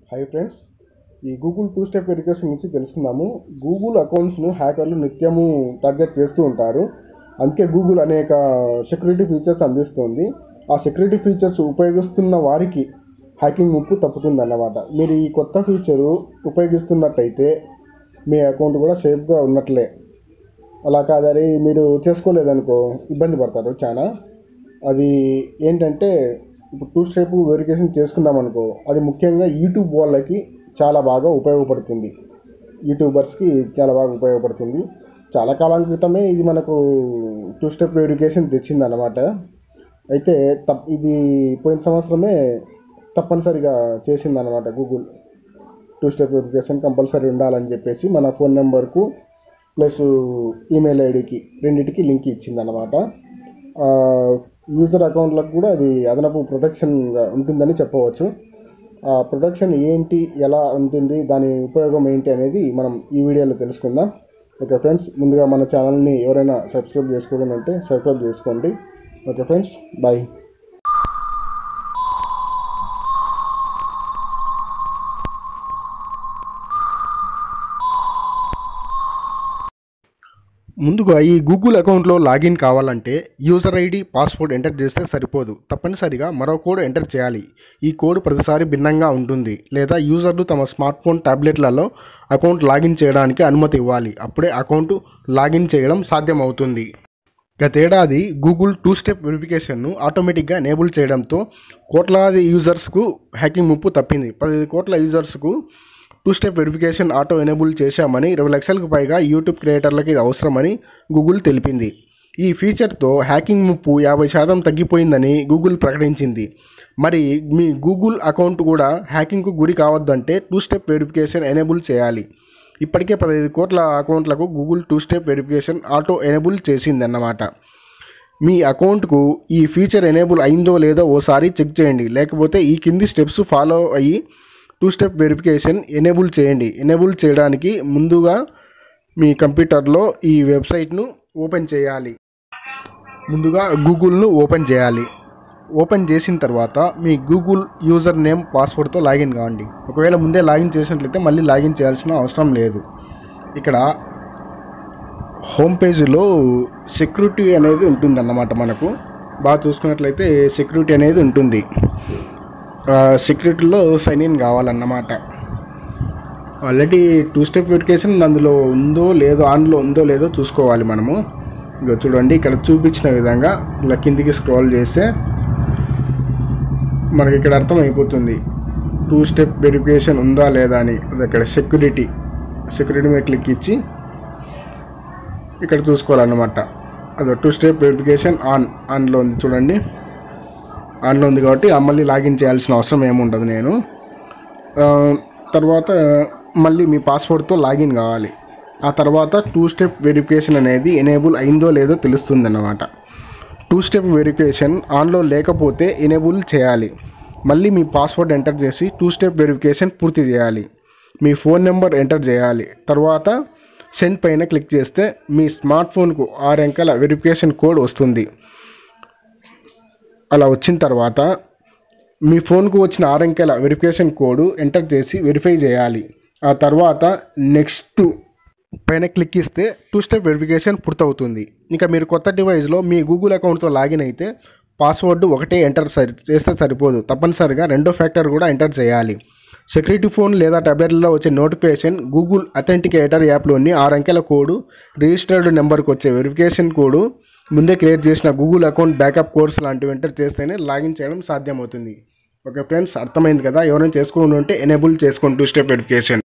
hi friends ఈ Google two step verification గురించి తెలుసుకుందాము గూగుల్ అకౌంట్స్ను హ్యాకర్లు నిత్యము టార్గెట్ చేస్తూ ఉంటారు అందుకే గూగుల్ అనేక సెక్యూరిటీ ఫీచర్స్ అందిస్తుంది ఆ సెక్యూరిటీ ఫీచర్స్ ఉపయోగిస్తున్న వారికి హ్యాకింగ్ ముప్పు తప్పుతుంది అన్నమాట మీరు ఈ కొత్త ఫీచరు ఉపయోగిస్తున్నట్టయితే మీ అకౌంట్ కూడా సేఫ్గా ఉన్నట్లే అలా కాదని మీరు చేసుకోలేదనుకో ఇబ్బంది పడతారు చాలా అది ఏంటంటే ఇప్పుడు టూ స్టెప్ వెరిఫికేషన్ చేసుకున్నాం అనుకో అది ముఖ్యంగా యూట్యూబ్ వాళ్ళకి చాలా బాగా ఉపయోగపడుతుంది యూట్యూబర్స్కి చాలా బాగా ఉపయోగపడుతుంది చాలా కాలం క్రితమే ఇది మనకు టూ స్టెప్ వెరిఫికేషన్ తెచ్చిందన్నమాట అయితే తప్ ఇది పోయిన సంవత్సరమే తప్పనిసరిగా చేసిందన్నమాట Google two step verification compulsory ఉండాలని చెప్పేసి మన ఫోన్ నెంబర్కు ప్లస్ ఈమెయిల్ ఐడికి రెండింటికి లింక్ ఇచ్చిందన్నమాట యూజర్ అకౌంట్లకు కూడా అది అదనపు ప్రొటెక్షన్గా ఉంటుందని చెప్పవచ్చు ఆ ప్రొటెక్షన్ ఏంటి ఎలా ఉంటుంది దాని ఉపయోగం ఏంటి అనేది మనం ఈ వీడియోలో తెలుసుకుందాం ఓకే ఫ్రెండ్స్ ముందుగా మన ఛానల్ని ఎవరైనా సబ్స్క్రైబ్ చేసుకోకుండా ఉంటే సబ్స్క్రైబ్ చేసుకోండి ఓకే ఫ్రెండ్స్ బాయ్ ముందుగా ఈ గూగుల్ అకౌంట్లో లాగిన్ కావాలంటే యూజర్ ఐడి పాస్వర్డ్ ఎంటర్ చేస్తే సరిపోదు తప్పనిసరిగా మరో కోడ్ ఎంటర్ చేయాలి ఈ కోడ్ ప్రతిసారి భిన్నంగా ఉంటుంది లేదా యూజర్లు తమ స్మార్ట్ ఫోన్ ట్యాబ్లెట్లలో అకౌంట్ లాగిన్ చేయడానికి అనుమతి ఇవ్వాలి అప్పుడే అకౌంట్ లాగిన్ చేయడం సాధ్యమవుతుంది గతేడాది గూగుల్ టూ స్టెప్ వెరిఫికేషన్ను ఆటోమేటిక్గా ఎనేబుల్ చేయడంతో కోట్లాది యూజర్స్కు హ్యాకింగ్ ముప్పు తప్పింది పదిహేను కోట్ల యూజర్స్కు two step verification auto enable చేశామని ఇరవై లక్షలకు పైగా యూట్యూబ్ క్రియేటర్లకి ఇది అవసరమని గూగుల్ తెలిపింది ఈ ఫీచర్తో హ్యాకింగ్ ముప్పు యాభై శాతం తగ్గిపోయిందని గూగుల్ ప్రకటించింది మరి మీ గూగుల్ అకౌంట్ కూడా హ్యాకింగ్కు గురి కావద్దంటే టూ స్టెప్ వెరిఫికేషన్ ఎనేబుల్ చేయాలి ఇప్పటికే పదహైదు కోట్ల అకౌంట్లకు Google two step verification auto enable చేసిందన్నమాట మీ అకౌంట్కు ఈ ఫీచర్ ఎనేబుల్ అయిందో లేదో ఓసారి చెక్ చేయండి లేకపోతే ఈ కింది స్టెప్స్ ఫాలో అయ్యి టూ స్టెప్ వెరిఫికేషన్ ఎనేబుల్ చేయండి ఎనేబుల్ చేయడానికి ముందుగా మీ కంప్యూటర్లో ఈ వెబ్సైట్ను ఓపెన్ చేయాలి ముందుగా గూగుల్ను ఓపెన్ చేయాలి ఓపెన్ చేసిన తర్వాత మీ గూగుల్ యూజర్ నేమ్ పాస్వర్డ్తో లాగిన్ కావండి ఒకవేళ ముందే లాగిన్ చేసినట్లయితే మళ్ళీ లాగిన్ చేయాల్సిన అవసరం లేదు ఇక్కడ హోమ్ పేజీలో సెక్యూరిటీ అనేది ఉంటుందన్నమాట మనకు బాగా చూసుకున్నట్లయితే సెక్యూరిటీ అనేది ఉంటుంది సెక్యూరిటీలో సైన్ ఇన్ కావాలన్నమాట ఆల్రెడీ టూ స్టెప్ వెరిఫికేషన్ అందులో ఉందో లేదో ఆన్లో ఉందో లేదో చూసుకోవాలి మనము ఇక చూడండి ఇక్కడ చూపించిన విధంగా ఇలా కిందికి స్క్రోల్ చేస్తే మనకి ఇక్కడ అర్థమైపోతుంది టూ స్టెప్ వెరిఫికేషన్ ఉందా లేదా అని అది అక్కడ సెక్యూరిటీ సెక్యూరిటీ మీద క్లిక్ ఇచ్చి ఇక్కడ చూసుకోవాలన్నమాట అది టూ స్టెప్ వెరిఫికేషన్ ఆన్ ఆన్లో ఉంది చూడండి ఆన్లో ఉంది కాబట్టి మళ్ళీ లాగిన్ చేయాల్సిన అవసరం ఏముండదు నేను తర్వాత మళ్ళీ మీ పాస్వర్డ్తో లాగిన్ కావాలి ఆ తర్వాత టూ స్టెప్ వెరిఫికేషన్ అనేది ఎనేబుల్ అయిందో లేదో తెలుస్తుంది అన్నమాట టూ స్టెప్ వెరిఫికేషన్ ఆన్లో లేకపోతే ఎనేబుల్ చేయాలి మళ్ళీ మీ పాస్వర్డ్ ఎంటర్ చేసి టూ స్టెప్ వెరిఫికేషన్ పూర్తి చేయాలి మీ ఫోన్ నెంబర్ ఎంటర్ చేయాలి తర్వాత సెండ్ పైన క్లిక్ చేస్తే మీ స్మార్ట్ ఫోన్కు ఆరు అంకెల వెరిఫికేషన్ కోడ్ వస్తుంది అలా వచ్చిన తర్వాత మీ ఫోన్కు వచ్చిన ఆరంకెల వెరిఫికేషన్ కోడ్ ఎంటర్ చేసి వెరిఫై చేయాలి ఆ తర్వాత నెక్స్ట్ పైన క్లిక్ ఇస్తే టూ స్టెప్ వెరిఫికేషన్ పూర్తవుతుంది ఇంకా మీరు కొత్త డివైస్లో మీ గూగుల్ అకౌంట్తో లాగిన్ అయితే పాస్వర్డ్ ఒకటే ఎంటర్ సరి చేస్తే సరిపోదు తప్పనిసరిగా రెండో ఫ్యాక్టర్ కూడా ఎంటర్ చేయాలి సెక్యూరిటీ ఫోన్ లేదా ట్యాబ్లెట్లో వచ్చే నోటిఫికేషన్ గూగుల్ అథెంటికేటర్ యాప్లోని ఆరు అంకెల కోడ్ రిజిస్టర్డ్ నెంబర్కి వచ్చే వెరిఫికేషన్ కోడ్ ముందే క్రియేట్ చేసిన గూగుల్ అకౌంట్ బ్యాకప్ కోర్స్ లాంటివి ఎంటర్ చేస్తేనే లాగిన్ చేయడం సాధ్యమవుతుంది ఓకే ఫ్రెండ్స్ అర్థమైంది కదా ఎవరైనా చేసుకోండి ఉంటే ఎనేబుల్ చేసుకోండి టూ స్టెప్ వెరిఫికేషన్